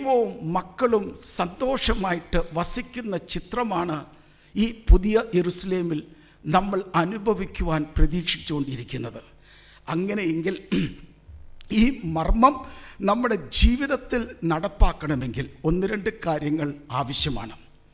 ദൈവവും മക്കളും സന്തോഷമായിട്ട് വസിക്കുന്ന ചിത്രമാണ് ഈ പുതിയ യെറുസലേമിൽ നമ്മൾ അനുഭവിക്കുവാൻ പ്രതീക്ഷിച്ചുകൊണ്ടിരിക്കുന്നത് അങ്ങനെയെങ്കിൽ ഈ മർമ്മം നമ്മുടെ ജീവിതത്തിൽ നടപ്പാക്കണമെങ്കിൽ ഒന്ന് രണ്ട് കാര്യങ്ങൾ ആവശ്യമാണ്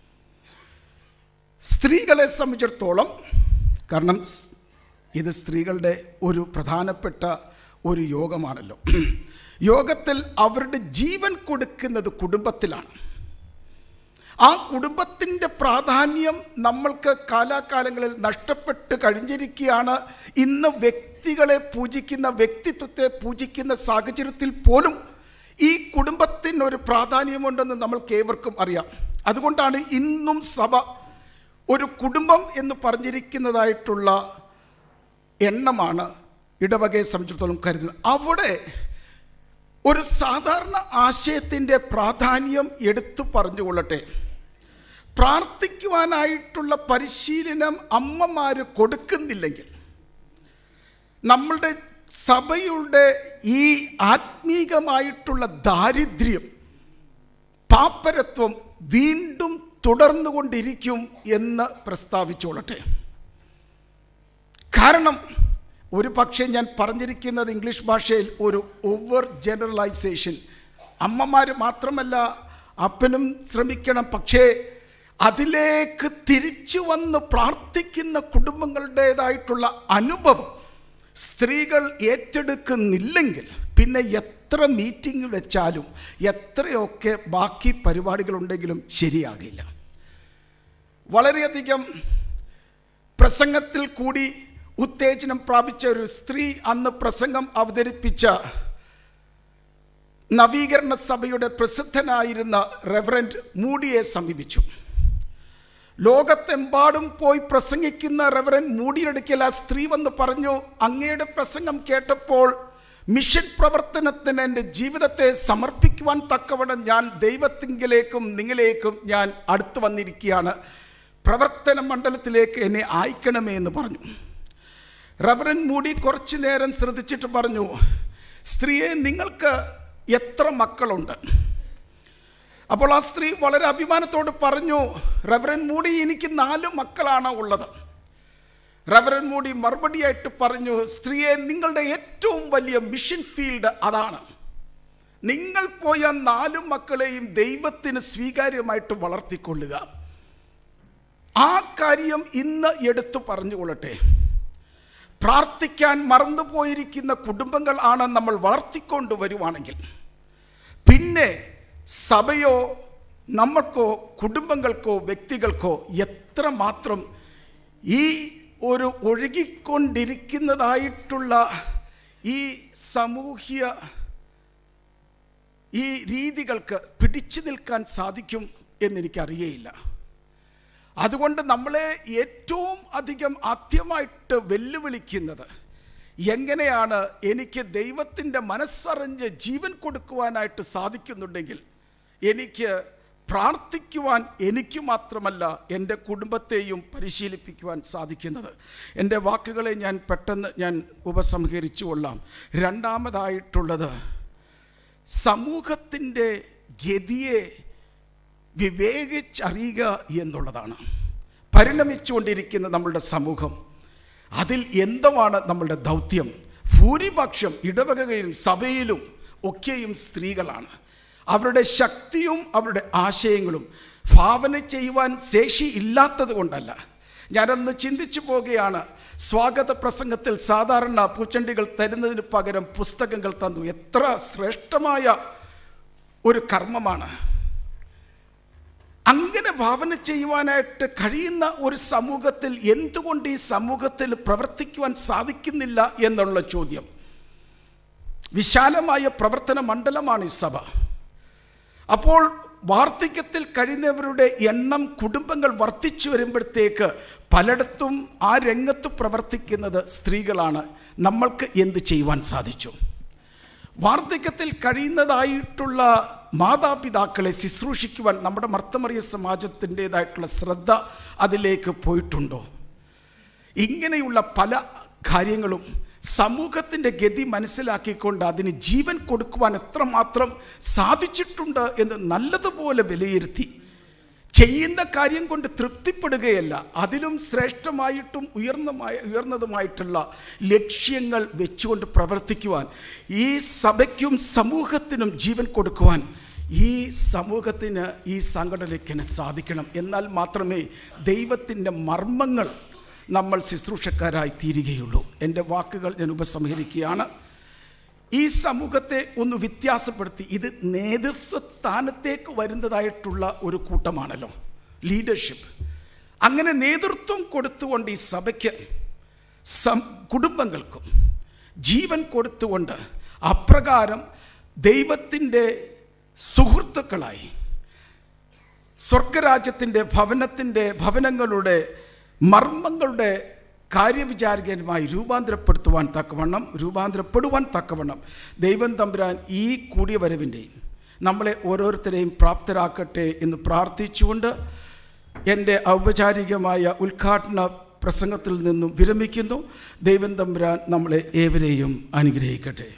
സ്ത്രീകളെ സംബന്ധിച്ചിടത്തോളം കാരണം സ്- ഇത് സ്ത്രീകളുടെ ഒരു പ്രധാനപ്പെട്ട ഒരു യോഗമാണല്ലോ യോഗത്തിൽ അവരുടെ ജീവൻ കൊടുക്കുന്നത് കുടുംബത്തിലാണ് ആ കുടുംബത്തിൻ്റെ പ്രാധാന്യം നമ്മൾക്ക് കാലാകാലങ്ങളിൽ നഷ്ടപ്പെട്ട് കഴിഞ്ഞിരിക്കുകയാണ് ഇന്ന് വ്യക്തികളെ പൂജിക്കുന്ന വ്യക്തിത്വത്തെ പൂജിക്കുന്ന സാഹചര്യത്തിൽ പോലും ഈ കുടുംബത്തിന് ഒരു പ്രാധാന്യമുണ്ടെന്ന് നമ്മൾക്ക് ഏവർക്കും അറിയാം അതുകൊണ്ടാണ് ഇന്നും സഭ ഒരു കുടുംബം എന്ന് പറഞ്ഞിരിക്കുന്നതായിട്ടുള്ള എണ്ണമാണ് ഇടവകയെ സംബന്ധിച്ചിടത്തോളം കരുതുന്നത് അവിടെ ഒരു സാധാരണ ആശയത്തിൻ്റെ പ്രാധാന്യം എടുത്തു പറഞ്ഞുകൊള്ളട്ടെ പ്രാർത്ഥിക്കുവാനായിട്ടുള്ള പരിശീലനം അമ്മമാർ കൊടുക്കുന്നില്ലെങ്കിൽ നമ്മളുടെ സഭയുടെ ഈ ആത്മീകമായിട്ടുള്ള ദാരിദ്ര്യം പാപ്പരത്വം വീണ്ടും തുടർന്നുകൊണ്ടിരിക്കും എന്ന് പ്രസ്താവിച്ചോളട്ടെ കാരണം ഒരു പക്ഷേ ഞാൻ പറഞ്ഞിരിക്കുന്നത് ഇംഗ്ലീഷ് ഭാഷയിൽ ഒരു ഓവർ ജനറലൈസേഷൻ അമ്മമാർ മാത്രമല്ല അപ്പനും ശ്രമിക്കണം പക്ഷേ അതിലേക്ക് തിരിച്ചു വന്ന് പ്രാർത്ഥിക്കുന്ന കുടുംബങ്ങളുടേതായിട്ടുള്ള അനുഭവം സ്ത്രീകൾ ഏറ്റെടുക്കുന്നില്ലെങ്കിൽ പിന്നെ എത്ര മീറ്റിംഗ് വെച്ചാലും എത്രയൊക്കെ ബാക്കി പരിപാടികളുണ്ടെങ്കിലും ശരിയാകില്ല വളരെയധികം പ്രസംഗത്തിൽ കൂടി ഉത്തേജനം പ്രാപിച്ച ഒരു സ്ത്രീ അന്ന് പ്രസംഗം അവതരിപ്പിച്ച നവീകരണ സഭയുടെ പ്രസിദ്ധനായിരുന്ന റെവറൻറ്റ് മൂഡിയെ സമീപിച്ചു ലോകത്തെമ്പാടും പോയി പ്രസംഗിക്കുന്ന റെവറൻ മൂടിയെടുക്കൽ ആ സ്ത്രീ വന്ന് പറഞ്ഞു അങ്ങയുടെ പ്രസംഗം കേട്ടപ്പോൾ മിഷൻ പ്രവർത്തനത്തിന് എൻ്റെ ജീവിതത്തെ സമർപ്പിക്കുവാൻ തക്കവണ്ണം ഞാൻ ദൈവത്തിങ്കിലേക്കും നിങ്ങളിലേക്കും ഞാൻ അടുത്തു വന്നിരിക്കുകയാണ് പ്രവർത്തന മണ്ഡലത്തിലേക്ക് എന്നെ അയക്കണമേ എന്ന് പറഞ്ഞു റവറൻ മൂടി കുറച്ചു നേരം ശ്രദ്ധിച്ചിട്ട് പറഞ്ഞു സ്ത്രീയെ നിങ്ങൾക്ക് എത്ര മക്കളുണ്ട് അപ്പോൾ ആ സ്ത്രീ വളരെ അഭിമാനത്തോട് പറഞ്ഞു റവറൻ മൂടി എനിക്ക് നാല് മക്കളാണ് ഉള്ളത് റവറൻ മൂടി മറുപടിയായിട്ട് പറഞ്ഞു സ്ത്രീയെ നിങ്ങളുടെ ഏറ്റവും വലിയ മിഷൻ ഫീൽഡ് അതാണ് നിങ്ങൾ പോയ നാല് മക്കളെയും ദൈവത്തിന് സ്വീകാര്യമായിട്ട് വളർത്തിക്കൊള്ളുക ആ കാര്യം ഇന്ന് എടുത്തു പറഞ്ഞുകൊള്ളട്ടെ പ്രാർത്ഥിക്കാൻ മറന്നുപോയിരിക്കുന്ന കുടുംബങ്ങൾ ആണ് നമ്മൾ വളർത്തിക്കൊണ്ട് വരുവാണെങ്കിൽ പിന്നെ സഭയോ നമ്മൾക്കോ കുടുംബങ്ങൾക്കോ വ്യക്തികൾക്കോ എത്രമാത്രം ഈ ഒരു ഒഴുകിക്കൊണ്ടിരിക്കുന്നതായിട്ടുള്ള ഈ സാമൂഹ്യ ഈ രീതികൾക്ക് പിടിച്ചു നിൽക്കാൻ സാധിക്കും എന്നെനിക്കറിയയില്ല അതുകൊണ്ട് നമ്മളെ ഏറ്റവും അധികം ആദ്യമായിട്ട് വെല്ലുവിളിക്കുന്നത് എങ്ങനെയാണ് എനിക്ക് ദൈവത്തിൻ്റെ മനസ്സറിഞ്ഞ് ജീവൻ കൊടുക്കുവാനായിട്ട് സാധിക്കുന്നുണ്ടെങ്കിൽ എനിക്ക് പ്രാർത്ഥിക്കുവാൻ എനിക്ക് മാത്രമല്ല എൻ്റെ കുടുംബത്തെയും പരിശീലിപ്പിക്കുവാൻ സാധിക്കുന്നത് എൻ്റെ വാക്കുകളെ ഞാൻ പെട്ടെന്ന് ഞാൻ ഉപസംഹരിച്ചു കൊള്ളാം രണ്ടാമതായിട്ടുള്ളത് സമൂഹത്തിൻ്റെ ഗതിയെ വിവേകിച്ചറിയുക എന്നുള്ളതാണ് പരിണമിച്ചുകൊണ്ടിരിക്കുന്ന നമ്മളുടെ സമൂഹം അതിൽ എന്തുമാണ് നമ്മളുടെ ദൗത്യം ഭൂരിപക്ഷം ഇടവകകളിലും സഭയിലും ഒക്കെയും സ്ത്രീകളാണ് അവരുടെ ശക്തിയും അവരുടെ ആശയങ്ങളും ഭാവന ചെയ്യുവാൻ ശേഷി ഇല്ലാത്തത് കൊണ്ടല്ല ഞാനന്ന് ചിന്തിച്ചു പോകുകയാണ് സ്വാഗത പ്രസംഗത്തിൽ സാധാരണ പൂച്ചണ്ടികൾ തരുന്നതിന് പകരം പുസ്തകങ്ങൾ തന്നു എത്ര ശ്രേഷ്ഠമായ ഒരു കർമ്മമാണ് അങ്ങനെ ഭാവന ചെയ്യുവാനായിട്ട് കഴിയുന്ന ഒരു സമൂഹത്തിൽ എന്തുകൊണ്ട് ഈ സമൂഹത്തിൽ പ്രവർത്തിക്കുവാൻ സാധിക്കുന്നില്ല എന്നുള്ള ചോദ്യം വിശാലമായ പ്രവർത്തന മണ്ഡലമാണ് ഈ സഭ അപ്പോൾ വാർദ്ധക്യത്തിൽ കഴിയുന്നവരുടെ എണ്ണം കുടുംബങ്ങൾ വർദ്ധിച്ചു വരുമ്പോഴത്തേക്ക് പലയിടത്തും ആ രംഗത്ത് പ്രവർത്തിക്കുന്നത് സ്ത്രീകളാണ് നമ്മൾക്ക് എന്ത് ചെയ്യുവാൻ സാധിച്ചു വാർദ്ധക്യത്തിൽ കഴിയുന്നതായിട്ടുള്ള മാതാപിതാക്കളെ ശുശ്രൂഷിക്കുവാൻ നമ്മുടെ മർത്തമറിയ സമാജത്തിൻ്റെതായിട്ടുള്ള ശ്രദ്ധ അതിലേക്ക് പോയിട്ടുണ്ടോ ഇങ്ങനെയുള്ള പല കാര്യങ്ങളും സമൂഹത്തിൻ്റെ ഗതി മനസ്സിലാക്കിക്കൊണ്ട് അതിന് ജീവൻ കൊടുക്കുവാൻ എത്രമാത്രം സാധിച്ചിട്ടുണ്ട് എന്ന് നല്ലതുപോലെ വിലയിരുത്തി ചെയ്യുന്ന കാര്യം കൊണ്ട് തൃപ്തിപ്പെടുകയല്ല അതിലും ശ്രേഷ്ഠമായിട്ടും ഉയർന്നമായ ഉയർന്നതുമായിട്ടുള്ള ലക്ഷ്യങ്ങൾ വെച്ചുകൊണ്ട് പ്രവർത്തിക്കുവാൻ ഈ സഭയ്ക്കും സമൂഹത്തിനും ജീവൻ കൊടുക്കുവാൻ ഈ സമൂഹത്തിന് ഈ സംഘടനയ്ക്കിന് സാധിക്കണം എന്നാൽ മാത്രമേ ദൈവത്തിൻ്റെ മർമ്മങ്ങൾ നമ്മൾ ശുശ്രൂഷക്കാരായി തീരുകയുള്ളൂ എൻ്റെ വാക്കുകൾ ഞാൻ ഉപസംഹരിക്കുകയാണ് ഈ സമൂഹത്തെ ഒന്ന് വ്യത്യാസപ്പെടുത്തി ഇത് നേതൃത്വ സ്ഥാനത്തേക്ക് വരുന്നതായിട്ടുള്ള ഒരു കൂട്ടമാണല്ലോ ലീഡർഷിപ്പ് അങ്ങനെ നേതൃത്വം കൊടുത്തുകൊണ്ട് ഈ സഭയ്ക്ക് സം കുടുംബങ്ങൾക്കും ജീവൻ കൊടുത്തുകൊണ്ട് അപ്രകാരം ദൈവത്തിൻ്റെ സുഹൃത്തുക്കളായി സ്വർഗരാജ്യത്തിൻ്റെ ഭവനത്തിൻ്റെ ഭവനങ്ങളുടെ മർമ്മങ്ങളുടെ കാര്യവിചാരകനുമായി രൂപാന്തരപ്പെടുത്തുവാൻ തക്കവണ്ണം രൂപാന്തരപ്പെടുവാൻ തക്കവണ്ണം ദൈവം തമ്പുരാൻ ഈ കൂടിയ വരവിൻ്റെയും നമ്മളെ ഓരോരുത്തരെയും പ്രാപ്തരാക്കട്ടെ എന്ന് പ്രാർത്ഥിച്ചുകൊണ്ട് എൻ്റെ ഔപചാരികമായ ഉദ്ഘാടന പ്രസംഗത്തിൽ നിന്നും വിരമിക്കുന്നു ദൈവം തമ്പുരാൻ നമ്മളെ ഏവരെയും അനുഗ്രഹിക്കട്ടെ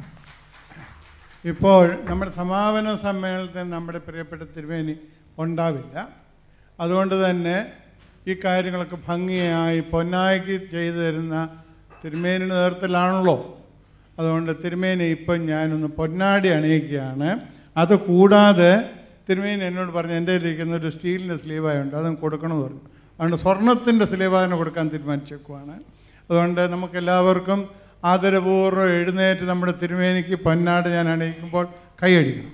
ഇപ്പോൾ നമ്മുടെ സമാപന സമ്മേളനത്തിൽ നമ്മുടെ പ്രിയപ്പെട്ട തിരുമേനി ഉണ്ടാവില്ല അതുകൊണ്ട് തന്നെ ഈ കാര്യങ്ങളൊക്കെ ഭംഗിയായി പൊന്നായിക്ക് ചെയ്തു തരുന്ന തിരുമേനിയുടെ നേതൃത്വത്തിലാണല്ലോ അതുകൊണ്ട് തിരുമേനി ഇപ്പം ഞാനൊന്ന് പൊന്നാടി അണിയിക്കുകയാണ് അത് കൂടാതെ തിരുമേനി എന്നോട് പറഞ്ഞു എൻ്റെ ഇരിക്കുന്ന ഒരു സ്റ്റീലിൻ്റെ സ്ലീവായുണ്ട് അതും കൊടുക്കണമെന്ന് പറഞ്ഞു അതുകൊണ്ട് സ്വർണത്തിൻ്റെ സ്ലീവ് അതിന് കൊടുക്കാൻ തീരുമാനിച്ചേക്കുവാണ് അതുകൊണ്ട് നമുക്ക് എല്ലാവർക്കും ആദരപൂർവ്വം എഴുന്നേറ്റ് നമ്മുടെ തിരുമേനിക്ക് പൊന്നാട് ഞാൻ അണിയിക്കുമ്പോൾ കൈയടിക്കണം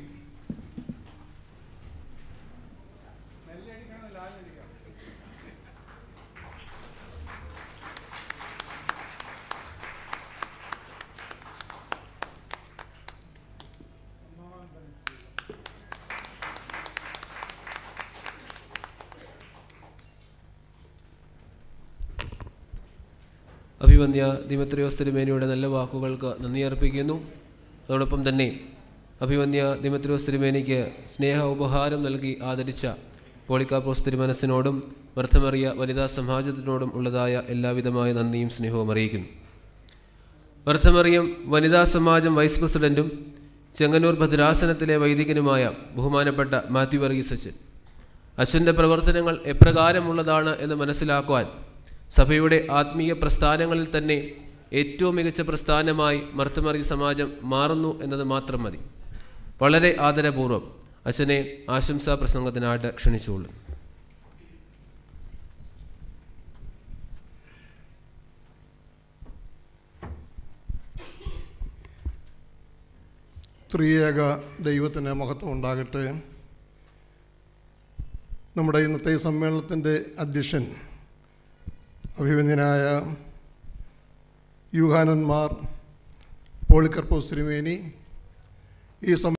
അഭിവന്യ ദിമത്രിയോസ് തിരുമേനിയുടെ നല്ല വാക്കുകൾക്ക് നന്ദി അർപ്പിക്കുന്നു അതോടൊപ്പം തന്നെ അഭിവന്യ ദിമത്രിയോസ് തിരുമേനിക്ക് സ്നേഹ ഉപഹാരം നൽകി ആദരിച്ച പോളിക്കാപ്രോസ് തിരുമനസിനോടും വർദ്ധമറിയ വനിതാ സമാജത്തിനോടും ഉള്ളതായ എല്ലാവിധമായ നന്ദിയും സ്നേഹവും അറിയിക്കുന്നു വർദ്ധമറിയം വനിതാ സമാജം വൈസ് പ്രസിഡന്റും ചെങ്ങന്നൂർ ഭദ്രാസനത്തിലെ വൈദികനുമായ ബഹുമാനപ്പെട്ട മാത്യു വർഗീസ് അച്ഛൻ അച്ഛൻ്റെ പ്രവർത്തനങ്ങൾ എപ്രകാരമുള്ളതാണ് എന്ന് മനസ്സിലാക്കുവാൻ സഭയുടെ ആത്മീയ പ്രസ്ഥാനങ്ങളിൽ തന്നെ ഏറ്റവും മികച്ച പ്രസ്ഥാനമായി മർത്തമറി സമാജം മാറുന്നു എന്നത് മാത്രം മതി വളരെ ആദരപൂർവ്വം അച്ഛനെ ആശംസാ പ്രസംഗത്തിനായിട്ട് ക്ഷണിച്ചുകൊള്ളും ത്രിയേക ദൈവത്തിന് മഹത്വം ഉണ്ടാകട്ടെ നമ്മുടെ ഇന്നത്തെ ഈ സമ്മേളനത്തിൻ്റെ അധ്യക്ഷൻ അഭിമന്യനായ യൂഹാനന്മാർ പോളിക്കർപ്പോസ് തിരുമേനി ഈ സം